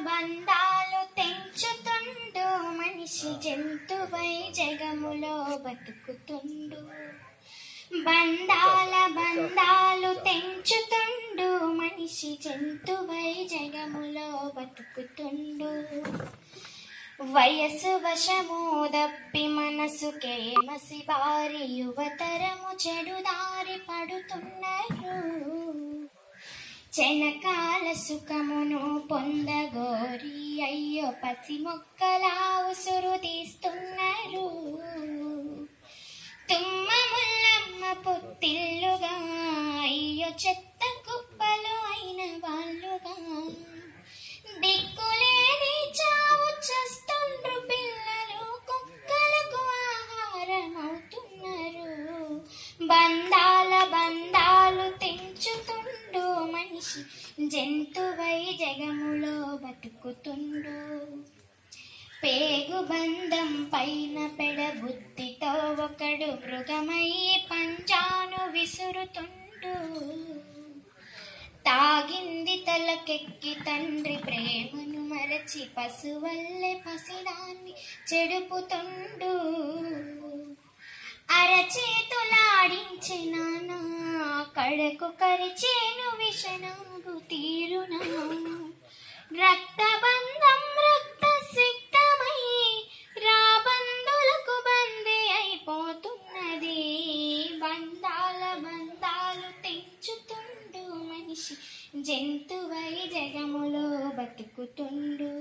బంధాలు తెంచుతుండు మనిషి జంతువై జగములో బతుకుతుండు బంధాల బంధాలు తెంచుతుండు మనిషి జంతువై జగములో బతుకుతుండు వయసు వశము దప్పి మనసుకే మసి బారి యువతరము చెడుదారి పడుతున్నారు చెనకాల సుఖమును పొందగోరి అయ్యో పసి మొక్కలా ఉసురు తీస్తున్నారు తుమ్మ ముల్లమ్మ పొత్తిల్లుగా అయ్యో చెత్త కుప్పలు అయిన వాళ్ళుగా దిక్కులేని చావు చస్తుండ్రు పిల్లలు కుక్కలకు ఆహారం అవుతున్నారు బంధాల బంధాలు తెంచుతుండు మనిషి జంతువై జగములో బతుకుతుండు పేగు బంధం పైన పెడబుద్ధితో ఒకడు మృగమై పంజాను విసురుతుండు తాగింది తలకెక్కి తండ్రి ప్రేమను మరచి పశువల్లే పసిదాన్ని చెడుపుతుండు అరచేతులాడించి నానా కడకు కరిచేను విషణంబు తీరునా రక్తబంధం రక్త సిక్తమై రాబందులకు బందీ అయిపోతున్నది బంధాల బంధాలు తెంచుతుండు మనిషి జంతువై జగములో బతుకుతుండు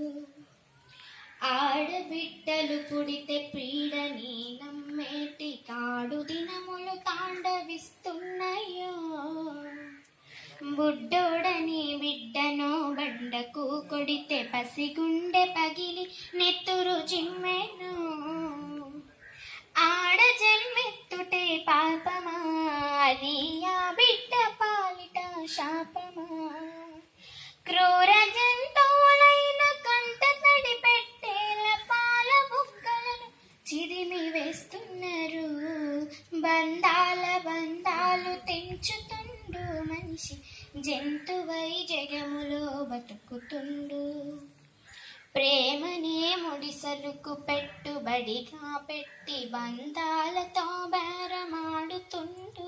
ఆడబిడ్డలు పుడితే పీడని నమ్మేటి కాడు దినములు తాండవిస్తున్నాయో బుడ్డోడని బిడ్డను బండకు కొడితే పసిగుండె పగిలి నెత్తురు చిమ్మెను ఆడ జన్మెత్తుటే పాపమా అది ఆ బిడ్డ పాలిట శాపమా క్రూర జంతువులైన కంట తడి పెట్టేల పాల బుక్కలను చిదిమి వేస్తున్నారు బంధాల బంధాలు తెంచుతుండు మనిషి జంతువై జగములో బతుకుతుండు ప్రేమనే ముడిసలుకు పెట్టుబడిగా పెట్టి బంధాలతో బేరమాడుతుండు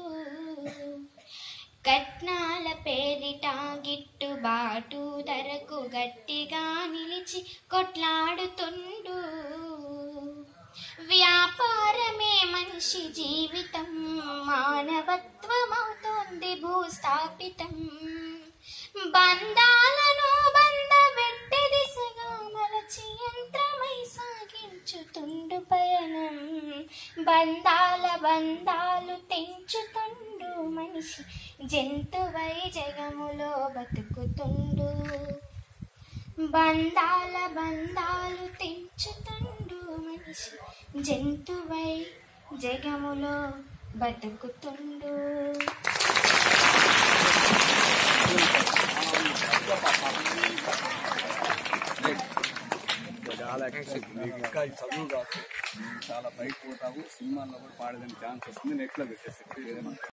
కట్నాల పేరిట గిట్టుబాటు ధరకు గట్టిగా నిలిచి కొట్లాడుతుండు వ్యాపారమే మనిషి జీవితం మానవత్వమవుతోంది భూస్థాపితం బంధాలను బంధబెట్టే దిశగా మలచి యంత్రమై సాగించుతుండు పయనం బంధాల బంధాలు తెంచుతుండు మనిషి జంతువై జగములో బతుకుతుండు బంధాల బంధాలు తెంచుతుండు మనిషి జంతువై జగములో బతుకుతుండు చాలా ఎక్సైట్ మీకు ఇంకా ఈ చదువు కాదు చాలా బయట పోతావు సినిమాల్లో కూడా పాడేదానికి ఛాన్స్ వస్తుంది నెట్లో పెట్టేసి ఏదైనా